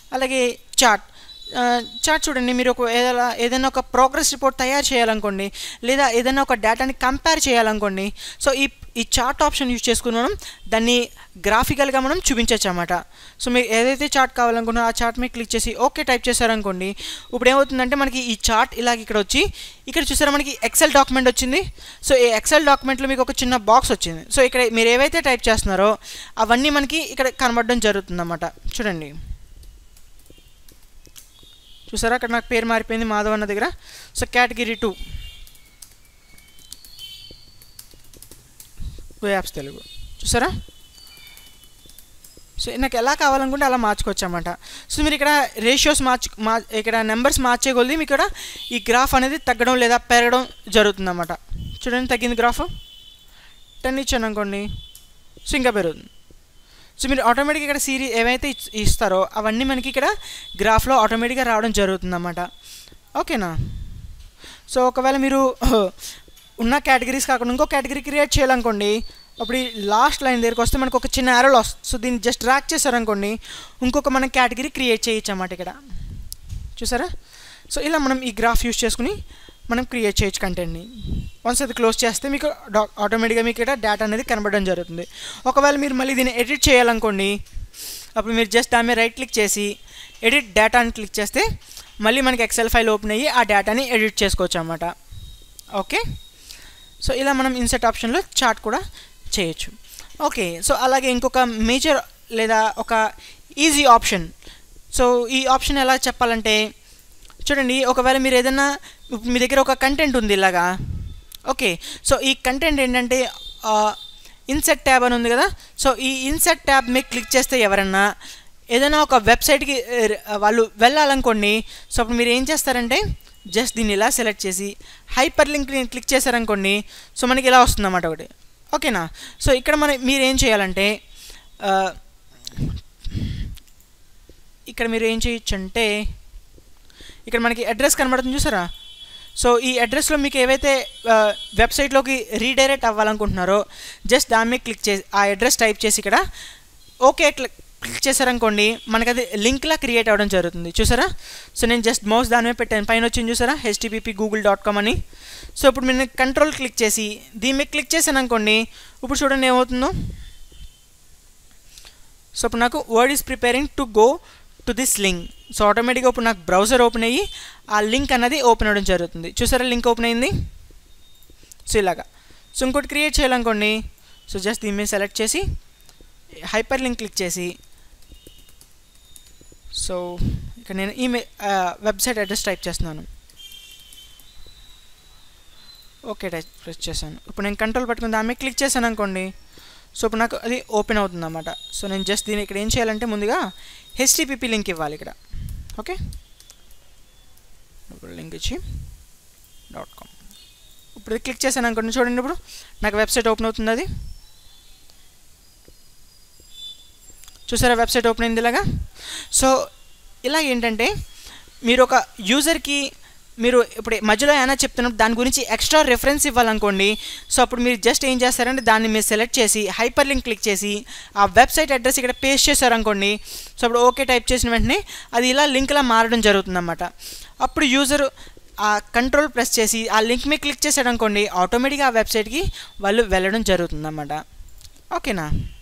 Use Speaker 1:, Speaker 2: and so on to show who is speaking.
Speaker 1: అలాగే chart chart చూడండి మీరు ఒక ఏదైనా ఏదైనా ఒక ప్రోగ్రెస్ రిపోర్ట్ తయారు చేయాలనుకోండి లేదా ఏదైనా ఒక డేటాని కంపేర్ చేయాలనుకోండి సో ఈ ఈ చార్ట్ ఆప్షన్ యూజ్ చేసుకుని మనం దాన్ని గ్రాఫికల్గా మనం చూపించవచ్చు అనమాట సో మీరు ఏదైతే చార్ట్ కావాలనుకున్నారో ఆ చార్ట్ మీద క్లిక్ చేసి ఓకే టైప్ చేశారనుకోండి ఇప్పుడు ఏమవుతుందంటే మనకి ఈ చార్ట్ ఇలాగ ఇక్కడ వచ్చి ఇక్కడ చూసారా మనకి ఎక్సెల్ డాక్యుమెంట్ వచ్చింది సో ఈ ఎక్సెల్ డాక్యుమెంట్లో మీకు ఒక చిన్న బాక్స్ వచ్చింది సో ఇక్కడ మీరు ఏవైతే టైప్ చేస్తున్నారో అవన్నీ మనకి ఇక్కడ కనబడడం జరుగుతుంది అన్నమాట చూడండి చూసారా అక్కడ నాకు పేరు మారిపోయింది మాధవ్ అన్న దగ్గర so category two apps Telugu చూసారా సో నాకు ఎలా కావాలనుకుంటే అలా మార్చుకోవచ్చు అనమాట సో మీరు ఇక్కడ రేషియోస్ మార్చు మా ఇక్కడ నెంబర్స్ మార్చే కొద్ది మీకు ఇక్కడ ఈ గ్రాఫ్ అనేది తగ్గడం లేదా పెరగడం జరుగుతుంది అన్నమాట చూడండి తగ్గింది గ్రాఫ్ టెన్ ఇచ్చాను అనుకోండి సో ఇంకా పెరుగుతుంది సో మీరు ఆటోమేటిక్గా ఇక్కడ సిరీ ఏవైతే ఇచ్- ఇస్తారో అవన్నీ మనకి ఇక్కడ గ్రాఫ్లో ఆటోమేటిక్గా రావడం జరుగుతుంది అన్నమాట ఓకేనా సో ఒకవేళ మీరు ఉన్న కేటగిరీస్ కాకుండా ఇంకో కేటగిరీ క్రియేట్ చేయాలనుకోండి అప్పుడు ఈ లాస్ట్ లైన్ దగ్గరికి వస్తే మనకు ఒక చిన్న యారో లాస్ సో దీన్ని జస్ట్ డ్రాక్ చేశారనుకోండి ఇంకొక మనం కేటగిరీ క్రియేట్ చేయొచ్చు అన్నమాట ఇక్కడ చూసారా సో ఇలా మనం ఈ గ్రాఫ్ యూస్ చేసుకుని మనం క్రియేట్ చేయొచ్చు కంటెంట్ని వన్స్ అది క్లోజ్ చేస్తే మీకు డా ఆటోమేటిక్గా మీకు ఇక్కడ డేటా అనేది కనబడడం జరుగుతుంది ఒకవేళ మీరు మళ్ళీ దీన్ని ఎడిట్ చేయాలనుకోండి అప్పుడు మీరు జస్ట్ దాని మీద రైట్ క్లిక్ చేసి ఎడిట్ డేటా అని క్లిక్ చేస్తే మళ్ళీ మనకి ఎక్సెల్ ఫైల్ ఓపెన్ అయ్యి ఆ డేటాని ఎడిట్ చేసుకోవచ్చు అన్నమాట ఓకే సో ఇలా మనం ఇన్సెట్ ఆప్షన్లో చార్ట్ కూడా చేయొచ్చు ఓకే సో అలాగే ఇంకొక మేజర్ లేదా ఒక ఈజీ ఆప్షన్ సో ఈ ఆప్షన్ ఎలా చెప్పాలంటే చూడండి ఒకవేళ మీరు ఏదైనా మీ దగ్గర ఒక కంటెంట్ ఉంది ఇలాగా ఓకే సో ఈ కంటెంట్ ఏంటంటే ఇన్సెట్ ట్యాబ్ అని ఉంది కదా సో ఈ ఇన్సెట్ ట్యాబ్ మీద క్లిక్ చేస్తే ఎవరన్నా ఏదైనా ఒక వెబ్సైట్కి వాళ్ళు వెళ్ళాలనుకోండి సో అప్పుడు మీరు ఏం చేస్తారంటే జస్ట్ దీన్ని ఇలా సెలెక్ట్ చేసి హైపర్ లింక్ని క్లిక్ చేశారనుకోండి సో మనకి ఇలా వస్తుందన్నమాట ఒకటి ఓకేనా సో ఇక్కడ మన మీరు ఏం చేయాలంటే ఆ, ఇక్కడ మీరు ఏం చేయొచ్చు అంటే ఇక్కడ మనకి అడ్రస్ కనబడుతుంది చూసారా సో ఈ అడ్రస్లో మీకు ఏవైతే వెబ్సైట్లోకి రీడైరెక్ట్ అవ్వాలనుకుంటున్నారో జస్ట్ దాని మీద క్లిక్ చేసి ఆ అడ్రస్ టైప్ చేసి ఇక్కడ ఓకే క్లిక్ క్లిక్ చేశారనుకోండి మనకి అది లింక్లా క్రియేట్ అవ్వడం జరుగుతుంది చూసారా సో నేను జస్ట్ మౌస్ దాని మీద పెట్టాను పైన వచ్చింది చూసారా హెచ్టిపిపి గూగుల్ డాట్ కామ్ అని సో ఇప్పుడు నేను కంట్రోల్ క్లిక్ చేసి దీని మీద క్లిక్ చేశాను అనుకోండి ఇప్పుడు చూడండి ఏమవుతుందో సో ఇప్పుడు నాకు word is preparing to go to this link so ఆటోమేటిక్గా ఇప్పుడు నాకు బ్రౌజర్ ఓపెన్ అయ్యి ఆ లింక్ అన్నది ఓపెన్ అవ్వడం జరుగుతుంది చూసారా లింక్ ఓపెన్ అయింది సో ఇలాగా సో ఇంకోటి క్రియేట్ చేయాలనుకోండి సో జస్ట్ దీని మీద సెలెక్ట్ చేసి హైపర్ లింక్ క్లిక్ చేసి సో ఇక్కడ నేను ఈమెయిల్ వెబ్సైట్ అడ్రస్ టైప్ చేస్తున్నాను ఓకే టైప్ ప్రెస్ చేశాను ఇప్పుడు నేను కంట్రోల్ పట్టుకుని దాని మీద క్లిక్ చేశాను అనుకోండి సో ఇప్పుడు నాకు అది ఓపెన్ అవుతుంది అన్నమాట సో నేను జస్ట్ దీన్ని ఇక్కడ ఏం చేయాలంటే ముందుగా హెచ్టిపిపి లింక్ ఇవ్వాలి ఇక్కడ ఓకే ఇప్పుడు లింక్ ఇచ్చి డాట్ కామ్ ఇప్పుడు ఇది క్లిక్ చేశాను అనుకోండి చూడండి ఇప్పుడు నాకు వెబ్సైట్ ఓపెన్ అవుతుంది అది చూసారా వెబ్సైట్ ఓపెన్ అయింది ఇలాగా సో ఇలా ఏంటంటే మీరు ఒక యూజర్కి మీరు ఇప్పుడు మధ్యలో ఏమైనా చెప్తున్నప్పుడు దాని గురించి ఎక్స్ట్రా రెఫరెన్స్ ఇవ్వాలనుకోండి సో అప్పుడు మీరు జస్ట్ ఏం చేస్తారంటే దాన్ని మీరు సెలెక్ట్ చేసి హైపర్ లింక్ క్లిక్ చేసి ఆ వెబ్సైట్ అడ్రస్ ఇక్కడ పేస్ట్ చేశారనుకోండి సో అప్పుడు ఓకే టైప్ చేసిన వెంటనే అది ఇలా లింక్లా మారడం జరుగుతుందన్నమాట అప్పుడు యూజర్ ఆ కంట్రోల్ ప్రెస్ చేసి ఆ లింక్ మీద క్లిక్ చేశాడు అనుకోండి ఆటోమేటిక్గా ఆ వెబ్సైట్కి వాళ్ళు వెళ్ళడం జరుగుతుందన్నమాట ఓకేనా